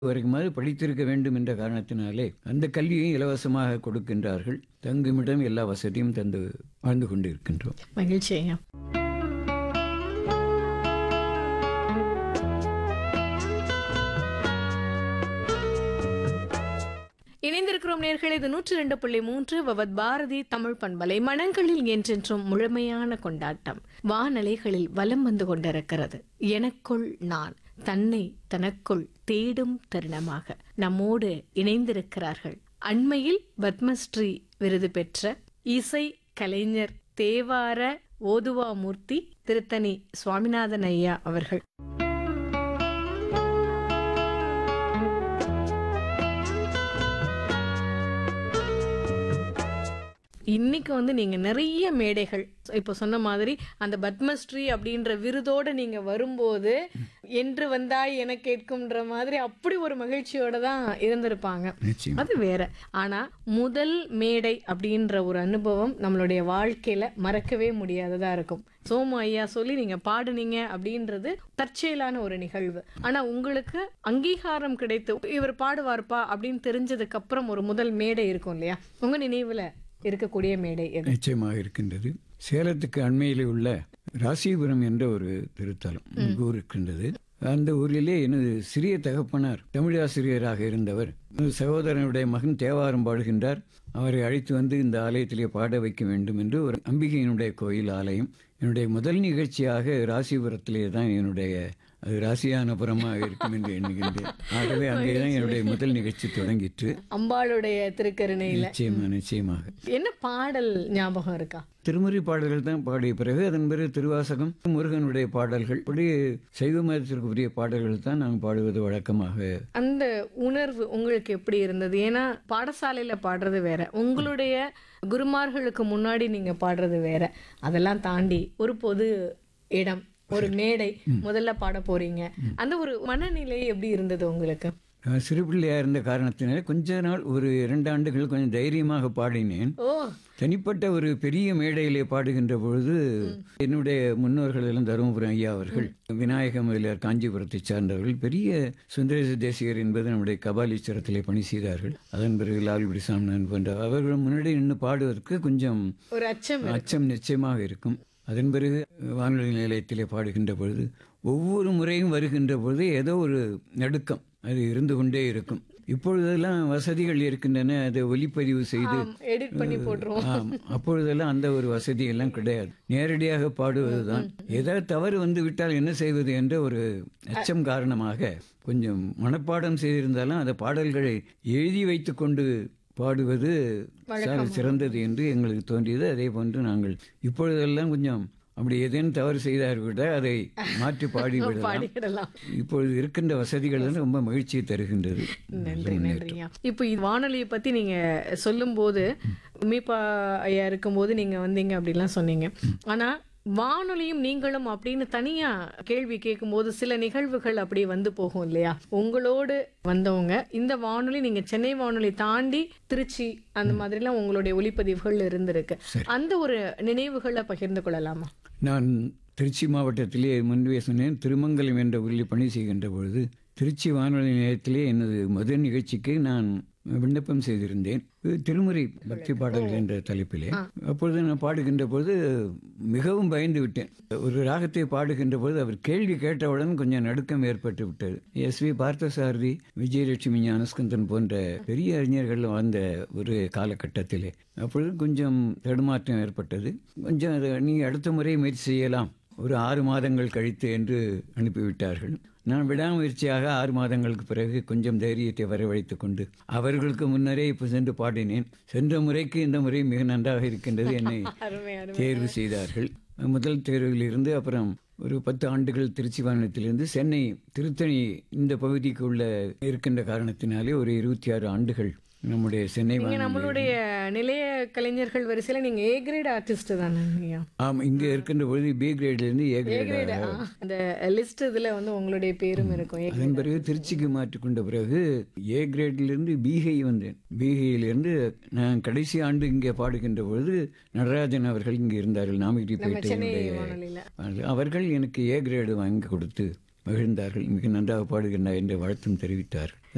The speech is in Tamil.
வரைக்குமாவது படித்திருக்க வேண்டும் என்ற காரணத்தினாலே அந்த கல்வியை இலவசமாக கொடுக்கின்றார்கள் தங்குமிடம் எல்லா வசதியும் தந்து வாழ்ந்து கொண்டு இருக்கின்றோம் மகிழ்ச்சி ஐயா இணைந்திருக்கிறோம் நேர்கள் இது நூற்றி ரெண்டு புள்ளி மூன்று வவத் பாரதி தமிழ் பண்பலை மனங்களில் என்றென்றும் முழுமையான கொண்டாட்டம் வானலைகளில் வலம் வந்து கொண்டிருக்கிறது எனக்குள் நான் தன்னை தனக்குள் தேடும் தருணமாக நம்மோடு இணைந்திருக்கிறார்கள் அண்மையில் பத்மஸ்ரீ விருது பெற்ற இசை கலைஞர் தேவார ஓதுவாமூர்த்தி திருத்தணி சுவாமிநாதன் ஐயா அவர்கள் இன்னைக்கு வந்து நீங்க நிறைய மேடைகள் இப்போ சொன்ன மாதிரி அந்த பத்மஸ்ரீ அப்படின்ற விருதோட நீங்க வரும்போது என்று வந்தாய் என கேட்கும்ன்ற மாதிரி அப்படி ஒரு மகிழ்ச்சியோட தான் இருந்திருப்பாங்க நிச்சயம் அது வேற ஆனா முதல் மேடை அப்படின்ற ஒரு அனுபவம் நம்மளுடைய வாழ்க்கையில மறக்கவே முடியாததா இருக்கும் சோமு ஐயா சொல்லி நீங்க பாடுனீங்க அப்படின்றது தற்செயலான ஒரு நிகழ்வு ஆனா உங்களுக்கு அங்கீகாரம் கிடைத்து இவர் பாடுவார்ப்பா அப்படின்னு தெரிஞ்சதுக்கு அப்புறம் ஒரு முதல் மேடை இருக்கும் இல்லையா உங்க நினைவுல இருக்கக்கூடிய மேடை எது நிச்சயமாக இருக்கின்றது சேலத்துக்கு அண்மையில் உள்ள ராசிபுரம் என்ற ஒரு திருத்தலம் இங்கு ஊர் இருக்கின்றது அந்த ஊரிலே எனது சிறிய தகப்பனார் தமிழாசிரியராக இருந்தவர் எனது சகோதரனுடைய மகன் தேவாரம் பாடுகின்றார் அவரை அழைத்து வந்து இந்த ஆலயத்திலே பாட வைக்க வேண்டும் என்று ஒரு அம்பிகையினுடைய கோயில் ஆலயம் என்னுடைய முதல் நிகழ்ச்சியாக ராசிபுரத்திலே தான் என்னுடைய அது ராசியான புறமாக இருக்கும் என்று எண்ணுகின்றேன் ஆகவே அங்கேதான் என்னுடைய முதல் நிகழ்ச்சி தொடங்கிற்று அம்பாளுடைய திருக்கருணையில நிச்சயமா நிச்சயமாக என்ன பாடல் ஞாபகம் இருக்கா திருமுறை பாடல்கள் தான் பாடிய பிறகு அதன் பிறகு திருவாசகம் முருகனுடைய பாடல்கள் இப்படி சைவ மதத்திற்குரிய பாடல்கள் தான் நாங்கள் பாடுவது வழக்கமாக அந்த உணர்வு உங்களுக்கு எப்படி இருந்தது ஏன்னா பாடசாலையில பாடுறது வேற உங்களுடைய குருமார்களுக்கு முன்னாடி நீங்க பாடுறது வேற அதெல்லாம் தாண்டி ஒரு பொது இடம் ஒரு மேடை முதல்ல பாட போறீங்க அந்த ஒரு மனநிலை எப்படி இருந்தது உங்களுக்கு நான் சிறு பிள்ளையா இருந்த காரணத்தினால கொஞ்ச நாள் ஒரு இரண்டு ஆண்டுகள் கொஞ்சம் தைரியமாக பாடினேன் ஓ தனிப்பட்ட ஒரு பெரிய மேடையிலே பாடுகின்ற பொழுது என்னுடைய முன்னோர்கள் எல்லாம் தருமபுரம் ஐயா அவர்கள் விநாயக முதலியார் காஞ்சிபுரத்தை சார்ந்தவர்கள் பெரிய சுந்தரேச தேசிகர் என்பது நம்முடைய கபாலீஸ்வரத்திலே பணி செய்தார்கள் அதன் பிறகு லால்குடி சாமிநாதன் போன்ற அவர்கள் முன்னாடி நின்று பாடுவதற்கு கொஞ்சம் ஒரு அச்சம் அச்சம் நிச்சயமாக இருக்கும் அதன் பிறகு வானொலி நிலையத்திலே பாடுகின்ற பொழுது ஒவ்வொரு முறையும் வருகின்ற பொழுது ஏதோ ஒரு நடுக்கம் அது இருந்து கொண்டே இருக்கும் இப்பொழுதெல்லாம் வசதிகள் இருக்கின்றன அதை ஒலிப்பதிவு செய்து எடிட் பண்ணி போட்டுருவோம் ஆம், அப்பொழுதெல்லாம் அந்த ஒரு வசதி எல்லாம் கிடையாது நேரடியாக பாடுவதுதான் ஏதாவது தவறு வந்து விட்டால் என்ன செய்வது என்ற ஒரு அச்சம் காரணமாக கொஞ்சம் மனப்பாடம் செய்திருந்தாலும் அந்த பாடல்களை எழுதி வைத்துக்கொண்டு பாடுவது சால சிறந்தது என்று எங்களுக்கு தோன்றியது அதே போன்று நாங்கள் இப்பொழுதெல்லாம் கொஞ்சம் அப்படி ஏதேனும் தவறு செய்தார் விட அதை மாற்றி பாடிவிடலாம் பாடிடலாம் இப்பொழுது இருக்கின்ற வசதிகள் வந்து ரொம்ப மகிழ்ச்சியை தருகின்றது நன்றி நன்றிங்க இப்போ இது வானொலியை பத்தி நீங்க சொல்லும்போது மீபா ஐயா இருக்கும்போது நீங்க வந்தீங்க அப்படிலாம் சொன்னீங்க ஆனா வானொலியும் நீங்களும் அப்படின்னு தனியா கேள்வி கேட்கும்போது சில நிகழ்வுகள் அப்படி வந்து போகும் இல்லையா உங்களோடு வந்தவங்க இந்த வானொலி நீங்க சென்னை வானொலி தாண்டி திருச்சி அந்த மாதிரிலாம் உங்களுடைய ஒளிப்பதிவுகள் இருந்திருக்கு அந்த ஒரு நினைவுகளை பகிர்ந்து கொள்ளலாமா நான் திருச்சி மாவட்டத்திலே முன்பே சொன்னேன் திருமங்கலம் என்ற ஊரில் பணி செய்கின்ற பொழுது திருச்சி வானொலி நிலையத்திலே எனது முதல் நிகழ்ச்சிக்கு நான் விண்ணப்பம் செய்திருந்தேன் இது திருமுறை பக்தி பாடல்கள் என்ற தலைப்பிலே அப்பொழுது நான் பாடுகின்ற பொழுது மிகவும் பயந்து விட்டேன் ஒரு ராகத்தை பாடுகின்ற பொழுது அவர் கேள்வி கேட்டவுடன் கொஞ்சம் நடுக்கம் ஏற்பட்டு விட்டது எஸ் வி பார்த்தசாரதி விஜயலட்சுமி ஞானஸ்கந்தன் போன்ற பெரிய அறிஞர்கள் வாழ்ந்த ஒரு காலகட்டத்திலே அப்பொழுது கொஞ்சம் தடுமாற்றம் ஏற்பட்டது கொஞ்சம் அதை நீ அடுத்த முறை முயற்சி செய்யலாம் ஒரு ஆறு மாதங்கள் கழித்து என்று அனுப்பிவிட்டார்கள் நான் விடாமுயற்சியாக ஆறு மாதங்களுக்கு பிறகு கொஞ்சம் தைரியத்தை வரவழைத்துக் கொண்டு அவர்களுக்கு முன்னரே இப்போ சென்று பாடினேன் சென்ற முறைக்கு இந்த முறை மிக நன்றாக இருக்கின்றது என்னை அருமை அருமை தேர்வு செய்தார்கள் முதல் தேர்வில் இருந்து அப்புறம் ஒரு பத்து ஆண்டுகள் திருச்சி வாகனத்திலிருந்து சென்னை திருத்தணி இந்த பகுதிக்கு உள்ள இருக்கின்ற காரணத்தினாலே ஒரு இருபத்தி ஆறு ஆண்டுகள் நம்முடைய சென்னை நீங்க வானொலி நம்மளுடைய நிலைய கலைஞர்கள் வரிசையில நீங்க ஏ கிரேட் ஆர்டிஸ்ட் தானே ஐயா ஆம் இங்கே இருக்கின்ற பொழுது பி கிரேட்லேருந்து ஏ கிரேட் அந்த லிஸ்ட் இதுல வந்து உங்களுடைய பேரும் இருக்கும் ஏ அதன் பிறகு திருச்சிக்கு மாற்றிக்கொண்ட பிறகு ஏ கிரேடிலிருந்து பிஹை வந்தேன் பிஹையிலிருந்து நான் கடைசி ஆண்டு இங்கே பாடுகின்ற பொழுது நடராஜன் அவர்கள் இங்கே இருந்தார்கள் நாமகிரிப்பேட்டையினுடைய வானொலியில அவர்கள் எனக்கு ஏ கிரேடு வாங்கி கொடுத்து மகிழ்ந்தார்கள் மிக நன்றாக பாடுகின்றார் என்று வாழ்த்தும் தெரிவித்தார்கள்